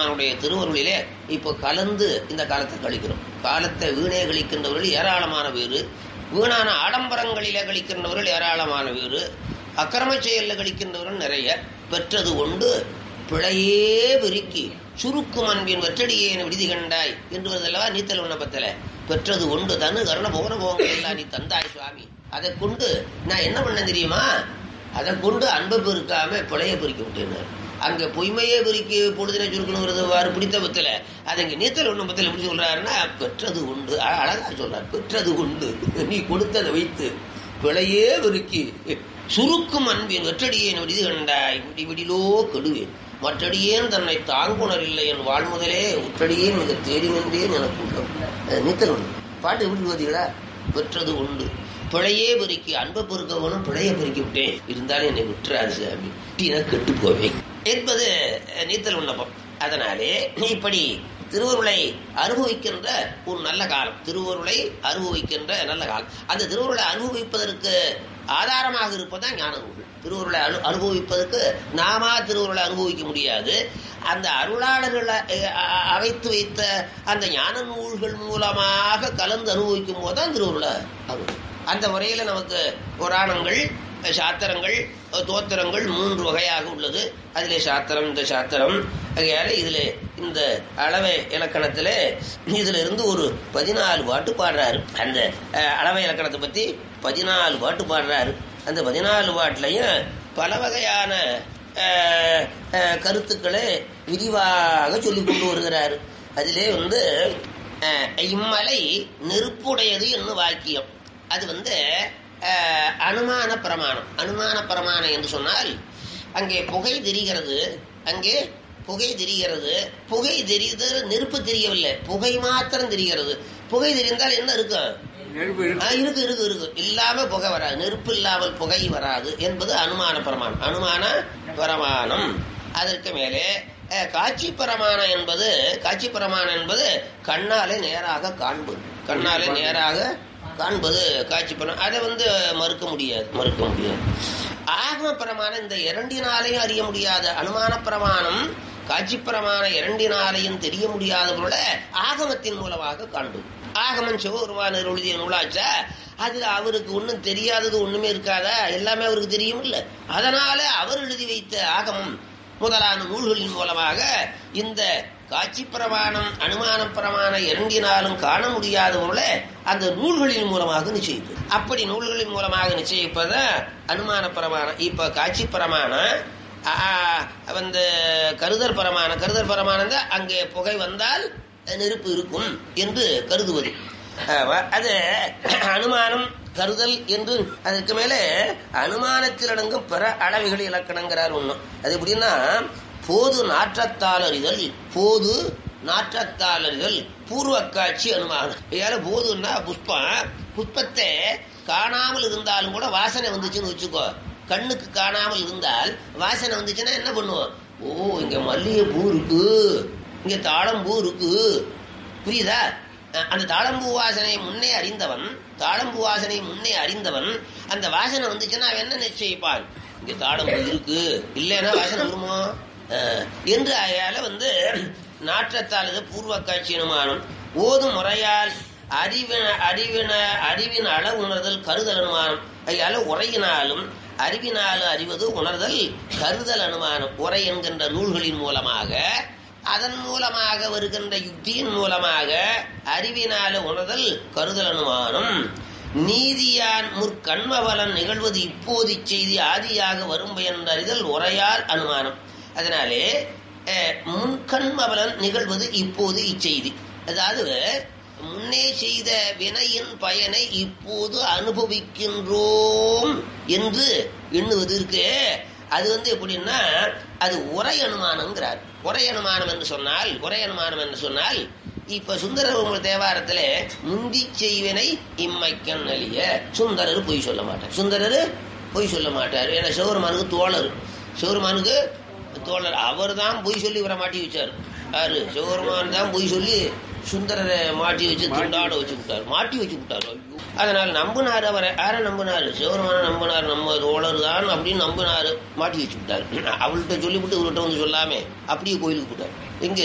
சிவபெருமானுடைய திருவருளிலே இப்போ கலந்து இந்த காலத்தை கழிக்கிறோம் காலத்தை வீணே கழிக்கின்றவர்கள் ஏராளமான பேரு வீணான ஆடம்பரங்களிலே கழிக்கின்றவர்கள் ஏராளமான பேரு அக்கிரம செயலில் கழிக்கின்றவர்கள் நிறைய பெற்றது கொண்டு பிழையே பெருக்கி சுருக்கும் அன்பின் வெற்றடியேன் விடுதி கண்டாய் என்று வருதல்லவா நீத்தல் விண்ணப்பத்தில் பெற்றது கொண்டு தனு கருண போன போகங்கள் எல்லாம் நீ தந்தாய் சுவாமி அதை கொண்டு நான் என்ன பண்ண தெரியுமா அதை கொண்டு அன்பை பெருக்காம பிழைய பெருக்கி விட்டேன் அங்க பொய்மையே பெருக்கி பொழுதினை சுருக்கணுங்கிறது வாரு பிடித்த பத்துல அது இங்க நீத்தல் விண்ணப்பத்தில் எப்படி சொல்றாருன்னா பெற்றது உண்டு அ- அழகா சொல்றார் பெற்றது உண்டு நீ கொடுத்ததை வைத்து பிழையே பெருக்கி சுருக்கும் அன்பின் வெற்றடியேன் விடுதி கண்டாய் விடி விடிலோ கெடுவேன் மற்றடியேன் தன்னை தாங்குணர் இல்லை என் வாழ்முதலே உற்றடியேன் மிக தேடி நின்றேன் எனக்கு உள்ளம் அது நீத்தல் உண்டு பாட்டு எப்படி பார்த்தீங்களா பெற்றது உண்டு பிழையே பெருக்கி அன்பை பெருக்கவனும் பிழைய பெருக்கி விட்டேன் இருந்தாலும் என்னை விட்டுறாரு சாமி டீனா கெட்டு போவேன் என்பது அஹ், நீத்தல் விண்ணப்பம் அதனாலே இப்படி திருவருளை அனுபவிக்கின்ற ஒரு நல்ல காலம் திருவருளை அனுபவிக்கின்ற நல்ல காலம் அந்த திருவருளை அனுபவிப்பதற்கு ஆதாரமாக இருப்பதுதான் ஞான நூல்கள் திருவருளை அனு அனுபவிப்பதற்கு நாம திருவருளை அனுபவிக்க முடியாது அந்த அருளாளர்களை அஹ், அ- அமைத்து வைத்த அந்த ஞான நூல்கள் மூலமாக கலந்து அனுபவிக்கும் போது தான் திருவருளை அனுபவிக்கும் அந்த முறையில் நமக்கு புராணங்கள் சாத்திரங்கள் தோத்திரங்கள் மூன்று வகையாக உள்ளது அதிலே சாத்திரம் இந்த சாத்திரம் ஆகையால இதில் இந்த அளவை இலக்கணத்தில் இதுல இருந்து ஒரு பதினாலு பாட்டு பாடுறாரு அந்த அஹ், அளவை இலக்கணத்தை பற்றி பதினாலு பாட்டு பாடுறாரு அந்த பதினாலு பாட்டுலையும் பல வகையான அஹ், அஹ், கருத்துக்களை விரிவாக சொல்லி கொண்டு வருகிறார் அதிலே வந்து அஹ், இம்மலை நெருப்புடையது என்று வாக்கியம் அது வந்து அஹ், அனுமான பிரமாணம் அனுமான பிரமாணம் என்று சொன்னால் அங்கே புகை தெரிகிறது அங்கே புகை தெரிகிறது புகை தெரியுது நெருப்பு தெரியவில்லை புகை மாத்திரம் தெரிகிறது புகை தெரிந்தால் என்ன இருக்கும் நெருப்பு ஆ, இருக்கு இருக்கு இருக்கு இல்லாம புகை வராது நெருப்பு இல்லாமல் புகை வராது என்பது அனுமான பிரமாணம் அனுமான பிரமாணம் அதற்கு மேலே அஹ், காட்சி பிரமாணம் என்பது காட்சி பிரமாணம் என்பது கண்ணாலே நேராக காண்பது கண்ணாலே நேராக காண்பது காட்சி பிரமாணம் அதை வந்து மறுக்க முடியாது மறுக்க முடியாது ஆகம பிரமாணம் இந்த இரண்டினாலையும் அறிய முடியாத அனுமான பிரமாணம் காட்சி பிரமாணம் இரண்டினாலையும் தெரிய முடியாத பொருளை ஆகமத்தின் மூலமாக காண்பது ஆகமன் சிவபெருமான எழுதிய நூலாச்சா அதுல அவருக்கு ஒன்றும் தெரியாதது ஒண்ணுமே இருக்காதா எல்லாமே அவருக்கு தெரியும் இல்ல அதனால அவர் எழுதி வைத்த ஆகமம் முதலான நூல்களின் மூலமாக இந்த காட்சி பிரமாணம் அனுமான பிரமாணம் இரண்டினாலும் காண முடியாத பொருளை அந்த நூல்களின் மூலமாக நிச்சயிப்பது அப்படி நூல்களின் மூலமாக நிச்சயிப்பது அனுமான பிரமாணம் இப்ப காட்சி பிரமாணம் ஆ, வந்து கருதற் பிரமாணம் கருதற் பிரமாணம் தான் அங்கே புகை வந்தால் நெருப்பு இருக்கும் என்று கருதுவது ஆமா, அது அனுமானம் கருதல் என்று அதுக்கு மேலே அனுமானத்தில் அடங்கும் பிற அளவைகள் இலக்கணங்கிறார் ஒண்ணும் அது எப்படின்னா போது நாற்றத்தால் அறிதல் போது நாற்றத்தால் அறிதல் பூர்வ காட்சி அனுமானம் ஏன்னா போதுன்னா புஷ்பம் புஷ்பத்தை காணாமல் இருந்தாலும் கூட வாசனை வந்துச்சுன்னு வச்சுக்கோ கண்ணுக்கு காணாமல் இருந்தால் வாசனை வந்துச்சுன்னா என்ன பண்ணுவோம் ஓ இங்க மல்லிகை பூ இருக்கு இங்க தாழம்பூ இருக்கு புரியுதா அஹ் அந்த தாழம்பூ வாசனை முன்னே அறிந்தவன் தாழம்பூ வாசனை முன்னே அறிந்தவன் அந்த வாசனை வந்துச்சுன்னா அவன் என்ன நிச்சயிப்பான் இங்க தாழம்பூ இருக்கு இல்லைன்னா வாசனை வருமோ அஹ் என்று அயால வந்து நாற்றத்தால் இது பூர்வ காட்சி அனுமானம் ஓதும் முறையால் அறிவின அறிவின அறிவின் அளவு உணர்தல் கருதல் அனுமானம் அதால உரையினாலும் அறிவினாலும் அறிவது உணர்தல் கருதல் அனுமானம் உரை என்கின்ற நூல்களின் மூலமாக அதன் மூலமாக வருகின்ற யுக்தியின் மூலமாக அறிவினால உணர்தல் கருதல் அனுமானம் நீதியான் முற்கண்மபலன் நிகழ்வது இப்போது செய்தி ஆதியாக வரும் என்றறிதல் உரையால் அனுமானம் அதனாலே அஹ், முன்கண்மபலன் நிகழ்வது இப்போது இச்செய்தி அதாவது முன்னே செய்த வினையின் பயனை இப்போது அனுபவிக்கின்றோம் என்று எண்ணுவது இருக்கு அது வந்து எப்படின்னா அது உரை அனுமானங்கிறார் உரை அனுமானம் என்று சொன்னால் உரை அனுமானம் என்று சொன்னால் இப்ப சுந்தர தேவாரத்துல முந்தி செய்வினை இம்மைக்கண் அழிய சுந்தரர் பொய் சொல்ல மாட்டார் சுந்தரர் பொய் சொல்ல மாட்டார் ஏன்னா சிவருமானுக்கு தோழர் சிவருமானுக்கு தோழர் அவர் தான் பொய் சொல்லி இவரை மாட்டி வச்சார் யாரு சிவருமான் தான் பொய் சொல்லி சுந்தரரை மாட்டி வச்சு துண்டாட வச்சு விட்டார் மாட்டி வச்சு விட்டார் ஐயோ அதனால நம்பினார் அவரை யாரை நம்பினார் சிவருமான நம்பினார் நம்ம தோழர் தான் அப்படின்னு நம்பினார் மாட்டி வச்சு விட்டார் அவள்கிட்ட சொல்லிவிட்டு இவர்கிட்ட வந்து சொல்லாமே அப்படியே கோயிலுக்கு போட்டார் எங்க